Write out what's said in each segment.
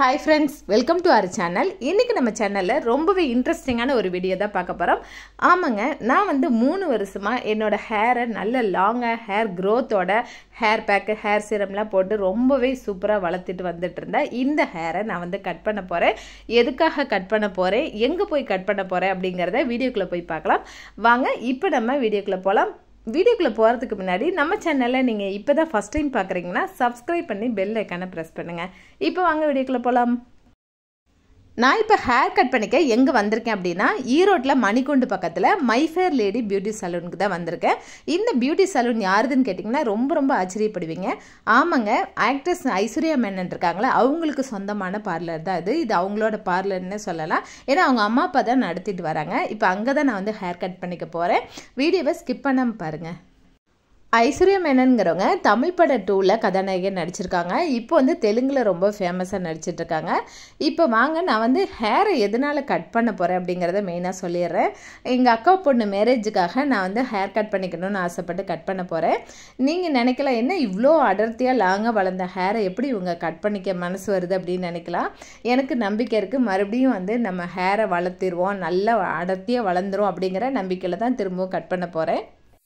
hi friends welcome to our channel இன்றைக்கி நம்ம சேனலில் ரொம்பவே இன்ட்ரெஸ்டிங்கான ஒரு வீடியோ தான் பார்க்க போகிறோம் ஆமாங்க நான் வந்து மூணு வருஷமாக என்னோடய ஹேரை நல்ல லாங்காக ஹேர் க்ரோத்தோட ஹேர் பேக்கு ஹேர் சீரம்லாம் போட்டு ரொம்பவே சூப்பராக வளர்த்துட்டு வந்துட்டு இருந்தேன் இந்த ஹேரை நான் வந்து கட் பண்ண போகிறேன் எதுக்காக கட் பண்ண போகிறேன் எங்கே போய் கட் பண்ண போகிறேன் அப்படிங்கிறத வீடியோக்குள்ளே போய் பார்க்கலாம் வாங்க இப்போ நம்ம வீடியோக்குள்ளே போகலாம் வீடியோக்குள்ளே போகிறதுக்கு முன்னாடி நம்ம சேனலில் நீங்கள் இப்போ தான் ஃபஸ்ட் டைம் பார்க்குறீங்கன்னா சப்ஸ்கிரைப் பண்ணி பெல் ஐக்கானை ப்ரெஸ் பண்ணுங்கள் இப்போ வாங்க வீடியோக்குள்ளே போகலாம் நான் இப்போ ஹேர் கட் பண்ணிக்க எங்கே வந்திருக்கேன் அப்படின்னா ஈரோட்டில் மணிக்குண்டு பக்கத்தில் மைஃபேர் லேடி பியூட்டி சலூனுக்கு தான் வந்திருக்கேன் இந்த பியூட்டி சலூன் யாருதுன்னு கேட்டிங்கன்னா ரொம்ப ரொம்ப ஆச்சரியப்படுவீங்க ஆமாங்க ஆக்ட்ரஸ் ஐஸ்வர்யா மேனன் இருக்காங்களே அவங்களுக்கு சொந்தமான பார்லர் தான் இது இது அவங்களோட பார்லர்னு சொல்லலாம் ஏன்னா அவங்க அம்மா அப்பா தான் நடத்திட்டு வராங்க இப்போ அங்கே தான் நான் வந்து ஹேர் கட் பண்ணிக்க போகிறேன் வீடியோவை ஸ்கிப் பண்ணாமல் பாருங்கள் ஐஸ்வர்யா மேனன்கிறவங்க தமிழ் பட டூவில் கதாநாயகி நடிச்சிருக்காங்க இப்போ வந்து தெலுங்கில் ரொம்ப ஃபேமஸாக நடிச்சிட்டு இருக்காங்க இப்போ வாங்க நான் வந்து ஹேரை எதனால் கட் பண்ண போகிறேன் அப்படிங்கிறத மெயினாக சொல்லிடுறேன் எங்கள் அக்கா பொண்ணு மேரேஜுக்காக நான் வந்து ஹேர் கட் பண்ணிக்கணும்னு ஆசைப்பட்டு கட் பண்ண போகிறேன் நீங்கள் நினைக்கலாம் என்ன இவ்வளோ அடர்த்தியாக லாங்காக வளர்ந்த ஹேரை எப்படி இவங்க கட் பண்ணிக்க மனசு வருது அப்படின்னு நினைக்கலாம் எனக்கு நம்பிக்கை இருக்குது மறுபடியும் வந்து நம்ம ஹேரை வளர்த்திடுவோம் நல்லா அடர்த்தியாக வளர்ந்துரும் அப்படிங்கிற நம்பிக்கையில் தான் திரும்பவும் கட் பண்ண போகிறேன்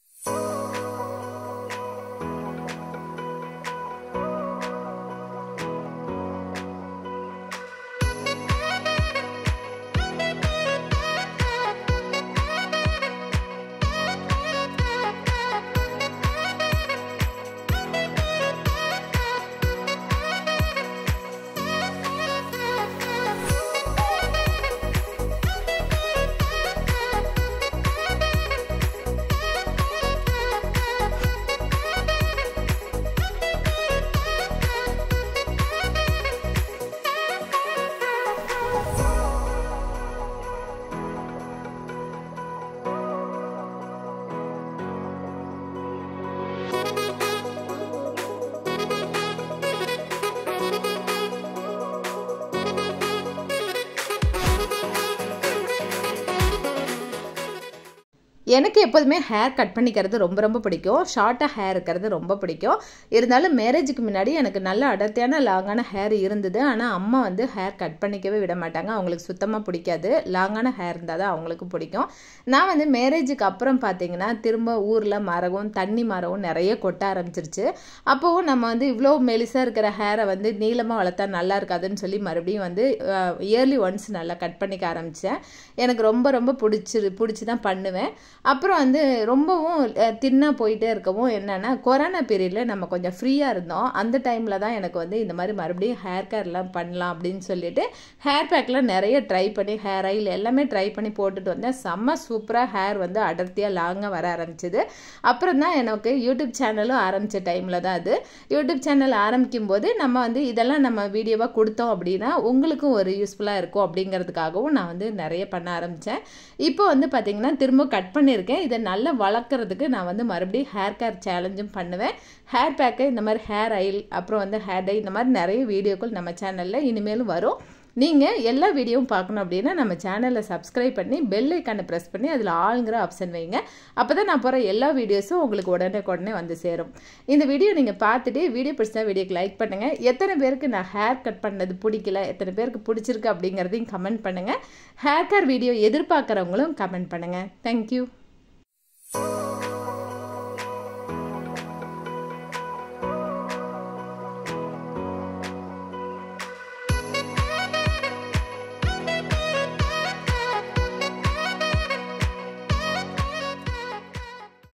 எனக்கு எப்போதுமே ஹேர் கட் பண்ணிக்கிறது ரொம்ப ரொம்ப பிடிக்கும் ஷார்ட்டாக ஹேர் இருக்கிறது ரொம்ப பிடிக்கும் இருந்தாலும் மேரேஜுக்கு முன்னாடி எனக்கு நல்ல அடர்த்தியான லாங்கான ஹேர் இருந்தது ஆனால் அம்மா வந்து ஹேர் கட் பண்ணிக்கவே விட மாட்டாங்க அவங்களுக்கு சுத்தமாக பிடிக்காது லாங்கான ஹேர் இருந்தால் தான் அவங்களுக்கு பிடிக்கும் நான் வந்து மேரேஜுக்கு அப்புறம் பார்த்தீங்கன்னா திரும்ப ஊரில் மரவும் தண்ணி மரவும் நிறைய கொட்ட ஆரம்பிச்சிருச்சு அப்போவும் நம்ம வந்து இவ்வளோ மெலிசாக இருக்கிற ஹேரை வந்து நீளமாக வளர்த்தா நல்லா இருக்காதுன்னு சொல்லி மறுபடியும் வந்து இயர்லி ஒன்ஸ் நல்லா கட் பண்ணிக்க ஆரம்பித்தேன் எனக்கு ரொம்ப ரொம்ப பிடிச்சி பிடிச்சி தான் பண்ணுவேன் அப்புறம் வந்து ரொம்பவும் தின்னாக போயிட்டே இருக்கவும் என்னென்னா கொரோனா பீரியடில் நம்ம கொஞ்சம் ஃப்ரீயாக இருந்தோம் அந்த டைமில் தான் எனக்கு வந்து இந்த மாதிரி மறுபடியும் ஹேர் கேர்லாம் பண்ணலாம் அப்படின்னு சொல்லிட்டு ஹேர் பேக்லாம் நிறைய ட்ரை பண்ணி ஹேர் ஆயில் எல்லாமே ட்ரை பண்ணி போட்டுட்டு வந்தேன் செம்ம சூப்பராக ஹேர் வந்து அடர்த்தியாக லாங்காக வர ஆரம்பிச்சிது அப்புறம் தான் எனக்கு யூடியூப் சேனலும் ஆரம்பித்த டைமில் தான் அது யூடியூப் சேனல் ஆரம்பிக்கும் போது நம்ம வந்து இதெல்லாம் நம்ம வீடியோவாக கொடுத்தோம் அப்படின்னா உங்களுக்கும் ஒரு யூஸ்ஃபுல்லாக இருக்கும் அப்படிங்கிறதுக்காகவும் நான் வந்து நிறைய பண்ண ஆரம்பித்தேன் இப்போ வந்து பார்த்திங்கன்னா திரும்ப கட் பண்ணி பண்ணியிருக்கேன் இதை நல்லா வளர்க்குறதுக்கு நான் வந்து மறுபடியும் ஹேர் கேர் சேலஞ்சும் பண்ணுவேன் ஹேர் பேக்கு இந்த மாதிரி ஹேர் ஆயில் அப்புறம் வந்து ஹேர் டை இந்த மாதிரி நிறைய வீடியோக்கள் நம்ம சேனலில் இனிமேலும் வரும் நீங்கள் எல்லா வீடியோவும் பார்க்கணும் அப்படின்னா நம்ம சேனலில் சப்ஸ்கிரைப் பண்ணி பெல் ஐக்கானை ப்ரெஸ் பண்ணி அதில் ஆளுங்கிற ஆப்ஷன் வைங்க அப்போ தான் நான் போகிற எல்லா வீடியோஸும் உங்களுக்கு உடனே உடனே வந்து சேரும் இந்த வீடியோ நீங்கள் பார்த்துட்டு வீடியோ பிடிச்சா வீடியோக்கு லைக் பண்ணுங்கள் எத்தனை பேருக்கு நான் ஹேர் கட் பண்ணது பிடிக்கல எத்தனை பேருக்கு பிடிச்சிருக்கு அப்படிங்கிறதையும் கமெண்ட் பண்ணுங்கள் ஹேர் கேர் வீடியோ எதிர்பார்க்குறவங்களும் கமெண்ட் பண்ணுங்கள் தேங்க்யூ